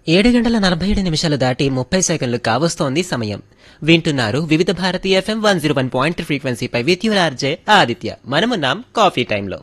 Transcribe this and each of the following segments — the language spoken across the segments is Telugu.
ఏడు గంటల నలభై ఏడు నిమిషాలు దాటి ముప్పై సెకండ్లు కావస్తోంది సమయం వింటున్నారు Vividh Bharati FM one zero one point ఫ్రీక్వెన్సీపై విత్ యువర్ ఆర్జే ఆదిత్య మనమున్నాం కాఫీ టైంలో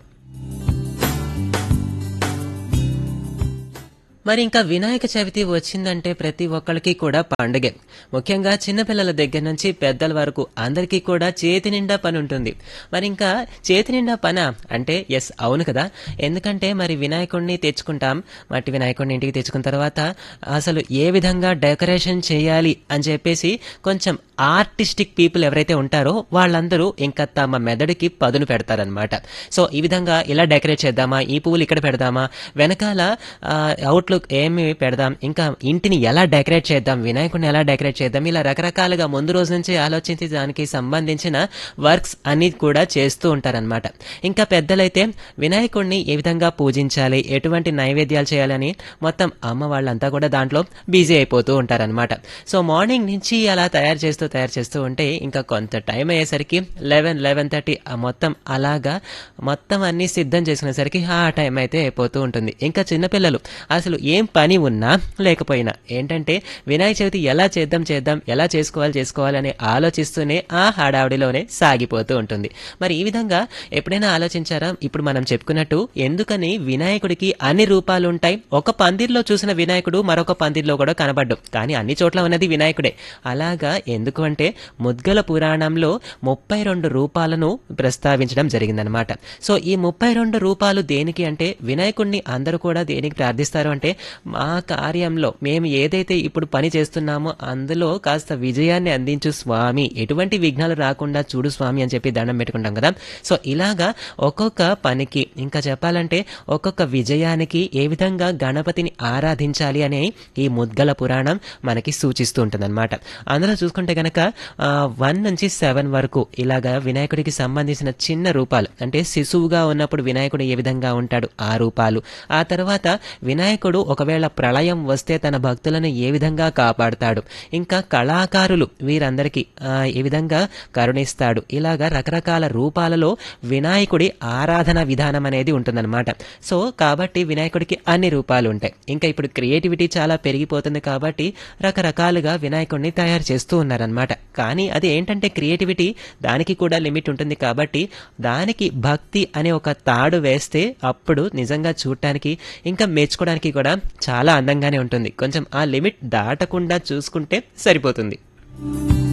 మరి ఇంకా వినాయక చవితి వచ్చిందంటే ప్రతి ఒక్కరికి కూడా పండుగే ముఖ్యంగా చిన్నపిల్లల దగ్గర నుంచి పెద్దల వరకు అందరికీ కూడా చేతి నిండా పని ఉంటుంది మరి ఇంకా చేతి నిండా పన అంటే ఎస్ అవును కదా ఎందుకంటే మరి వినాయకుడిని తెచ్చుకుంటాం మట్టి వినాయకుడిని ఇంటికి తెచ్చుకున్న తర్వాత అసలు ఏ విధంగా డెకరేషన్ చేయాలి అని చెప్పేసి కొంచెం ఆర్టిస్టిక్ పీపుల్ ఎవరైతే ఉంటారో వాళ్ళందరూ ఇంకా తమ మెదడుకి పదును పెడతారనమాట సో ఈ విధంగా ఇలా డెకరేట్ చేద్దామా ఈ పువ్వులు ఇక్కడ పెడదామా వెనకాల అవుట్లుక్ ఏమి పెడదాం ఇంకా ఇంటిని ఎలా డెకరేట్ చేద్దాం వినాయకుడిని ఎలా డెకరేట్ చేద్దాం ఇలా రకరకాలుగా ముందు రోజు నుంచి ఆలోచించి దానికి సంబంధించిన వర్క్స్ అన్ని కూడా చేస్తూ ఉంటారనమాట ఇంకా పెద్దలైతే వినాయకుడిని ఏ విధంగా పూజించాలి ఎటువంటి నైవేద్యాలు చేయాలని మొత్తం అమ్మ వాళ్ళంతా కూడా దాంట్లో బిజీ అయిపోతూ ఉంటారనమాట సో మార్నింగ్ నుంచి అలా తయారు చేస్తూ తయారు చేస్తూ ఉంటే ఇంకా కొంత టైం అయ్యేసరికి లెవెన్ లెవెన్ థర్టీ మొత్తం అలాగా మొత్తం అన్ని సిద్ధం చేసుకునేసరికి ఆ టైం అయితే అయిపోతూ ఉంటుంది ఇంకా చిన్నపిల్లలు అసలు ఏం పని ఉన్నా లేకపోయినా ఏంటంటే వినాయక చవితి ఎలా చేద్దాం చేద్దాం ఎలా చేసుకోవాలి చేసుకోవాలి అని ఆలోచిస్తూనే ఆ హడావిడిలోనే సాగిపోతూ ఉంటుంది మరి ఈ విధంగా ఎప్పుడైనా ఆలోచించారా ఇప్పుడు మనం చెప్పుకున్నట్టు ఎందుకని వినాయకుడికి అన్ని రూపాలు ఉంటాయి ఒక పందిర్లో చూసిన వినాయకుడు మరొక పందిర్లో కూడా కనబడ్డు కానీ అన్ని చోట్ల ఉన్నది వినాయకుడే అలాగా ఎందుకు అంటే ముద్గల పురాణంలో ముప్పై రెండు రూపాలను ప్రస్తావించడం జరిగిందనమాట సో ఈ ముప్పై రెండు రూపాలు దేనికి అంటే వినాయకుడిని అందరూ కూడా దేనికి ప్రార్థిస్తారు అంటే మా కార్యంలో మేము ఏదైతే ఇప్పుడు పని చేస్తున్నామో అందులో కాస్త విజయాన్ని అందించు స్వామి ఎటువంటి విఘ్నాలు రాకుండా చూడు స్వామి అని చెప్పి దండం పెట్టుకుంటాం కదా సో ఇలాగా ఒక్కొక్క పనికి ఇంకా చెప్పాలంటే ఒక్కొక్క విజయానికి ఏ విధంగా గణపతిని ఆరాధించాలి అనే ఈ ముద్గల పురాణం మనకి సూచిస్తూ ఉంటుందన్నమాట అందులో చూసుకుంటే గనక వన్ నుంచి సెవెన్ వరకు ఇలాగా వినాయకుడికి సంబంధించిన చిన్న రూపాలు అంటే శిశువుగా ఉన్నప్పుడు వినాయకుడు ఏ విధంగా ఉంటాడు ఆ రూపాలు ఆ తర్వాత వినాయకుడు ఒకవేళ ప్రళయం వస్తే తన భక్తులను ఏ విధంగా కాపాడుతాడు ఇంకా కళాకారులు వీరందరికీ ఆ, ఏ విధంగా కరుణిస్తాడు ఇలాగా రకరకాల రూపాలలో వినాయకుడి ఆరాధన విధానం అనేది ఉంటుందన్నమాట సో కాబట్టి వినాయకుడికి అన్ని రూపాలు ఉంటాయి ఇంకా ఇప్పుడు క్రియేటివిటీ చాలా పెరిగిపోతుంది కాబట్టి రకరకాలుగా వినాయకుడిని తయారు చేస్తూ ఉన్నారనమాట కానీ అది ఏంటంటే క్రియేటివిటీ దానికి కూడా లిమిట్ ఉంటుంది కాబట్టి దానికి భక్తి అనే ఒక తాడు వేస్తే అప్పుడు నిజంగా చూడటానికి ఇంకా మెచ్చుకోవడానికి కూడా చాలా అందంగానే ఉంటుంది కొంచెం ఆ లిమిట్ దాటకుండా చూసుకుంటే సరిపోతుంది